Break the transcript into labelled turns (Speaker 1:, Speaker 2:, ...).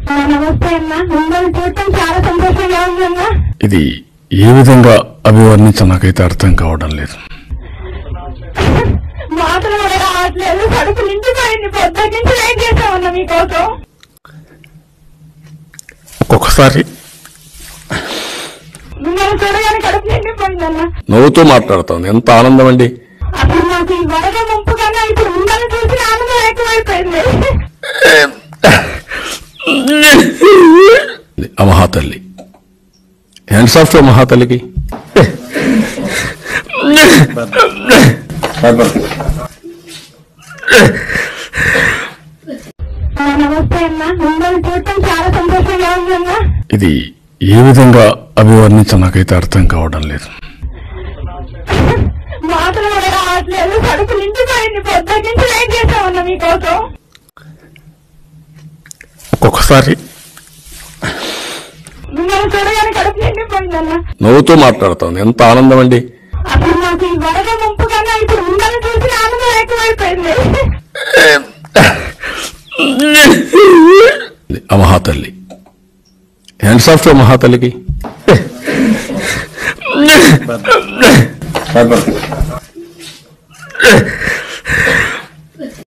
Speaker 1: నమస్తే అన్న మిమ్మల్ని చూడటం చాలా సంతోషంగా ఉందన్నా
Speaker 2: ఇది ఏ విధంగా అభివర్ణించ నాకైతే అర్థం కావడం లేదు
Speaker 1: మాటలు కూడా రావట్లేదు కడుపు నిండిపోయింది పొద్దున్న నుంచి వెయిట్ చేసామన్నా మీకోసం
Speaker 2: ఒక్కొక్కసారి
Speaker 1: మిమ్మల్ని చూడగానే కడుపు నిండిపోయిందన్న
Speaker 2: నవ్వుతూ మాట్లాడుతోంది ఎంత ఆనందం అండి
Speaker 1: అసలు నాకు ఈ వరద ముంపు కన్నా ఇప్పుడు మిమ్మల్ని చూసి ఆనందం ఎక్కువైపోయింది
Speaker 2: ఆ మహాతల్లి హ్యాండ్స్ ఆఫ్ టు మహాతల్లికి
Speaker 1: నమస్తే అన్న మిమ్మల్ని చూడటం చాలా సంతోషంగా ఉందన్నా
Speaker 2: ఇది ఏ విధంగా అభివర్ణించ నాకైతే అర్థం కావడం లేదు
Speaker 1: మాటలు కూడా రావట్లేదు కడుపు నిండిపోయింది పొద్దున్న నుంచి వెయిట్ చేసామన్నా మీకోసం
Speaker 2: ఒక్కొక్కసారి
Speaker 1: మిమ్మల్ని చూడగానే కడుపు నిండిపోయిందన్న
Speaker 2: నవ్వుతూ మాట్లాడుతోంది ఎంత ఆనందం అండి
Speaker 1: అసలు నాకు ఈ వరద ముంపు కన్నా ఇప్పుడు మిమ్మల్ని చూసి ఆనందం ఎక్కువైపోయింది
Speaker 2: ఆ మహాతల్లి హ్యాండ్స్ ఆఫ్ టు మహాతల్లికి